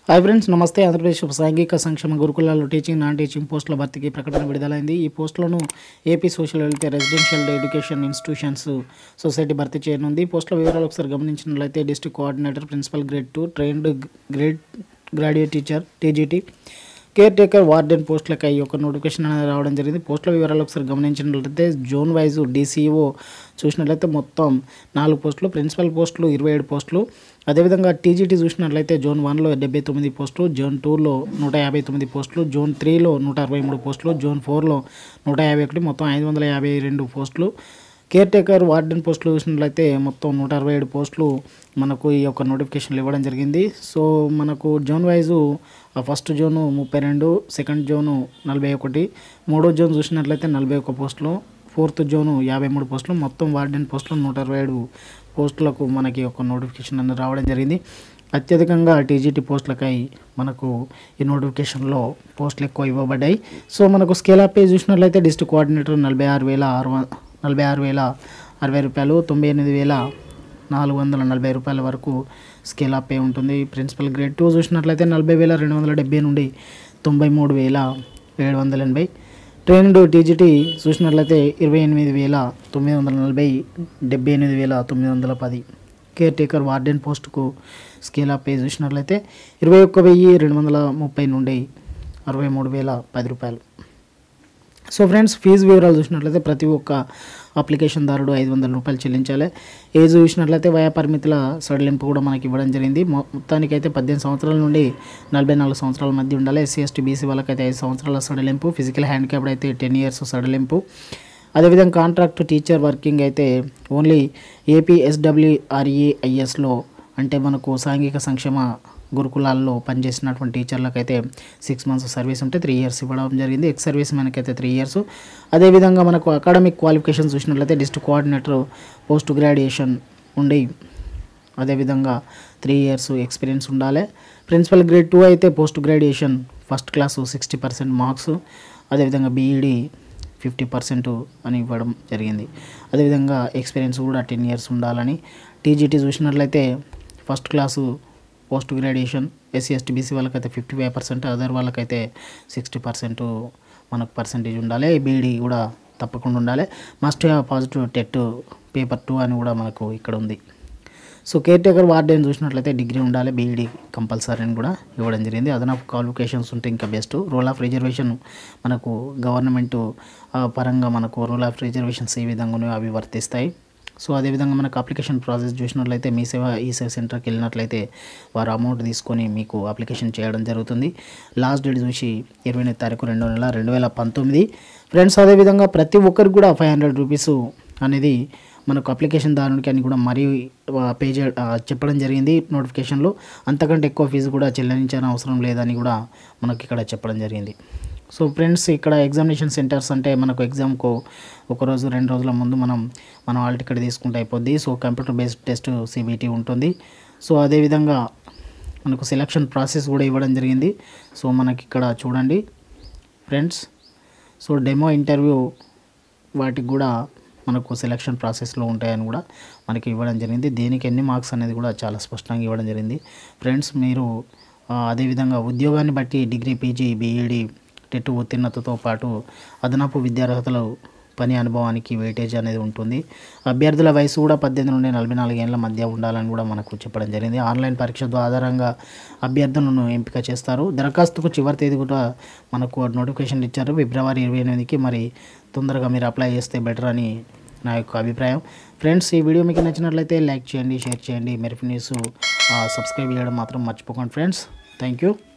hi friends నమస్తే ఆంధ్రప్రదేశ్ సాంఘిక సంక్షేమ గురుకులాల్లో టీచింగ్ నాన్ టీచింగ్ పోస్టుల భర్తీకి ప్రకటన విడుదలైంది ఈ పోస్టులను AP social welfare residential education institutions society భర్తీ చేయనుంది ఈ పోస్టుల వివరాలు ఒకసారి గమనించినట్లయితే district coordinator principal grade two trained grade graduate teacher TGT caretaker warden పోస్టులకు ఈ యొక్క నోటిఫికేషన్ అనేది రావడం జరిగింది పోస్టుల వివరాలు ఒకసారి గమనించినట్లయితే జోన్ వైజ్ డీసీఓ చూసినట్లయితే మొత్తం నాలుగు పోస్టులు ప్రిన్సిపల్ పోస్టులు ఇరవై ఏడు పోస్టులు అదేవిధంగా టీజీటీ చూసినట్లయితే జోన్ వన్లో డెబ్బై తొమ్మిది పోస్టులు జోన్ టూలో నూట యాభై తొమ్మిది పోస్టులు జోన్ త్రీలో నూట అరవై మూడు పోస్టులు జోన్ ఫోర్లో నూట యాభై ఒకటి మొత్తం ఐదు వందల యాభై రెండు పోస్టులు కేర్ టేకర్ వార్డెన్ పోస్టులు చూసినట్లయితే మొత్తం నూట అరవై ఏడు పోస్టులు మనకు ఈ యొక్క నోటిఫికేషన్లు ఇవ్వడం జరిగింది సో మనకు జోన్ వైజు ఫస్ట్ జోను ముప్పై రెండు సెకండ్ జోను నలభై ఒకటి మూడో జోన్ చూసినట్లయితే నలభై ఒక పోస్టులు ఫోర్త్ జోను యాభై మూడు పోస్టులు మొత్తం వార్డెన్ పోస్టులు నూట అరవై ఏడు పోస్టులకు మనకి ఒక నోటిఫికేషన్ అనేది రావడం జరిగింది అత్యధికంగా టీజీటీ పోస్టులకై మనకు ఈ నోటిఫికేషన్లో పోస్టులు ఎక్కువ ఇవ్వబడ్డాయి సో మనకు స్కేల్ అప్ పే చూసినట్లయితే డిస్ట్రిక్ట్ కోఆర్డినేటర్ నలభై ఆరు వేల ఆరు వం- నలభై ఆరు వేల అరవై రూపాయలు తొంభై ఎనిమిది వేల నాలుగు వందల నలభై రూపాయల వరకు స్కేల్ అప్ పే ఉంటుంది ప్రిన్సిపల్ గ్రేడ్ టూ చూసినట్లయితే నలభై వేల రెండు వందల డెబ్బై నుండి తొంభై మూడు వేల ఏడు వందల ఎనభై ట్రైన్డ్ టీజీటీ చూసినట్లయితే ఇరవై ఎనిమిది వేల తొమ్మిది వందల నలభై డెబ్బై ఎనిమిది వేల తొమ్మిది వందల పది కేర్ టేకర్ వార్డెన్ పోస్టుకు స్కేల్ అప్ పే చూసినట్లయితే ఇరవై ఒక్క వెయ్యి రెండు వందల ముప్పై నుండి అరవై మూడు వేల పది రూపాయలు సో ఫ్రెండ్స్ ఫీజు వివరాలు చూసినట్లయితే ప్రతి ఒక్క అప్లికేషన్ దారుడు ఐదు వందల రూపాయలు చెల్లించాలి ఏజ్ చూసినట్లయితే వయా పరిమితుల సడలింపు కూడా మనకి ఇవ్వడం జరిగింది మొ- మొత్తానికైతే పద్దెనిమిది సంవత్సరాల నుండి నలభై నాలుగు సంవత్సరాల మధ్య ఉండాలి ఎస్సీ ఎస్టీ బీసీ వాళ్ళకైతే ఐదు సంవత్సరాల సడలింపు ఫిజికల్ హ్యాండిక్యాప్డ్ అయితే టెన్ ఇయర్స్ సడలింపు అదేవిధంగా కాంట్రాక్ట్ టీచర్ వర్కింగ్ అయితే ఓన్లీ ఏపీ ఎస్డబ్ల్యూఆర్ఈఐఎస్లో అంటే మనకు సాంఘిక సంక్షేమ గురుకులాల్లో పనిచేసినటువంటి టీచర్లకైతే సిక్స్ మంత్స్ సర్వీస్ ఉంటే త్రీ ఇయర్స్ ఇవ్వడం జరిగింది ఎక్స్ సర్వీస్ మనకైతే త్రీ ఇయర్స్ అదేవిధంగా మనకు అకాడమిక్ క్వాలిఫికేషన్ చూసినట్లయితే డిస్ట్రిక్ట్ కోఆర్డినేటర్ పోస్ట్ గ్రాడ్యుయేషన్ ఉండి అదేవిధంగా త్రీ ఇయర్స్ ఎక్స్పీరియన్స్ ఉండాలి ప్రిన్సిపల్ గ్రేడ్ టూ అయితే post graduation first class sixty percent marks అదేవిధంగా బీఈడి ఫిఫ్టీ పర్సెంట్ అని ఇవ్వడం జరిగింది అదేవిధంగా ఎక్స్పీరియన్స్ కూడా టెన్ ఇయర్స్ ఉండాలని టీజీటీ చూసినట్లయితే first class post graduation SC ST BC వాళ్ళకైతే ఫిఫ్టీ ఫైవ్ పర్సెంట్ అదర్ వాళ్ళకైతే సిక్స్టీ పర్సెంట్ మనకు పర్సెంటేజ్ ఉండాలి బీఈడి కూడా తప్పకుండా ఉండాలి must have positive TET paper two అని కూడా మనకు ఇక్కడ ఉంది సో కేర్ టేకర్ వార్డెన్ చూసినట్లయితే డిగ్రీ ఉండాలి బీఈడి కంపల్సరీ అని కూడా ఇవ్వడం జరిగింది అదనపు క్వాలిఫికేషన్స్ ఉంటే ఇంకా బెస్ట్ రూల్ ఆఫ్ రిజర్వేషన్ మనకు గవర్నమెంట్ పరంగా మనకు రూల్ ఆఫ్ రిజర్వేషన్స్ ఏ విధంగా ఉన్నాయో అవి వర్తిస్తాయి సో అదేవిధంగా మనకు అప్లికేషన్ ప్రాసెస్ చూసినట్లయితే మీ సేవ ఈ సేవ సెంటర్కి వెళ్ళినట్లయితే వారు అమౌంట్ తీసుకొని మీకు అప్లికేషన్ చేయడం జరుగుతుంది లాస్ట్ డేట్ చూసి ఇరవై ఎనిమిది తారీఖు రెండో నెల రెండు వేల పంతొమ్మిది ఫ్రెండ్స్ అదేవిధంగా ప్రతి ఒక్కరికి కూడా ఫైవ్ హండ్రెడ్ రూపీస్ అనేది మనకు అప్లికేషన్ దారునికి అని కూడా మరీ పే చే ఆ, చెప్పడం జరిగింది నోటిఫికేషన్లో అంతకంటే ఎక్కువ ఫీజు కూడా చెల్లించాల్సిన అవసరం లేదని కూడా మనకి ఇక్కడ చెప్పడం జరిగింది సో ఫ్రెండ్స్ ఇక్కడ ఎగ్జామినేషన్ సెంటర్స్ అంటే మనకు ఎగ్జామ్కు ఒక రోజు రెండు రోజుల ముందు మనం మనం హాల్ టికెట్ తీసుకుంటే అయిపోద్ది so computer based test CBT ఉంటుంది సో అదేవిధంగా మనకు సెలక్షన్ ప్రాసెస్ కూడా ఇవ్వడం జరిగింది సో మనకి ఇక్కడ చూడండి ఫ్రెండ్స్ సో డెమో ఇంటర్వ్యూ వాటికి కూడా మనకు సెలక్షన్ ప్రాసెస్లో ఉంటాయని కూడా మనకి ఇవ్వడం జరిగింది దేనికి ఎన్ని మార్క్స్ అనేది కూడా చాలా స్పష్టంగా ఇవ్వడం జరిగింది ఫ్రెండ్స్ మీరు ఆ, అదేవిధంగా ఉద్యోగాన్ని బట్టి డిగ్రీ పీజీ బీఈడి టెట్ ఉత్తీర్ణతతో పాటు అదనపు విద్యార్హతలు పని అనుభవానికి వెయిటేజ్ అనేది ఉంటుంది అభ్యర్థుల వయసు కూడా పద్దెనిమిది నుండి నలభై నాలుగు ఏళ్ళ మధ్య ఉండాలని కూడా మనకు చెప్పడం జరిగింది ఆన్లైన్ పరీక్ష ఆధారంగా అభ్యర్థులను ఎంపిక చేస్తారు దరఖాస్తుకు చివరి తేదీ కూడా మనకు నోటిఫికేషన్ ఇచ్చారు ఫిబ్రవరి ఇరవై ఎనిమిదికి మరి తొందరగా మీరు అప్లై చేస్తే బెటర్ అని నా యొక్క అభిప్రాయం ఫ్రెండ్స్ ఈ వీడియో మీకు నచ్చినట్లయితే లైక్ చేయండి షేర్ చేయండి మెరిఫ్ న్యూస్ సబ్స్క్రైబ్ చేయడం మాత్రం మర్చిపోకండి ఫ్రెండ్స్ థ్యాంక్ యూ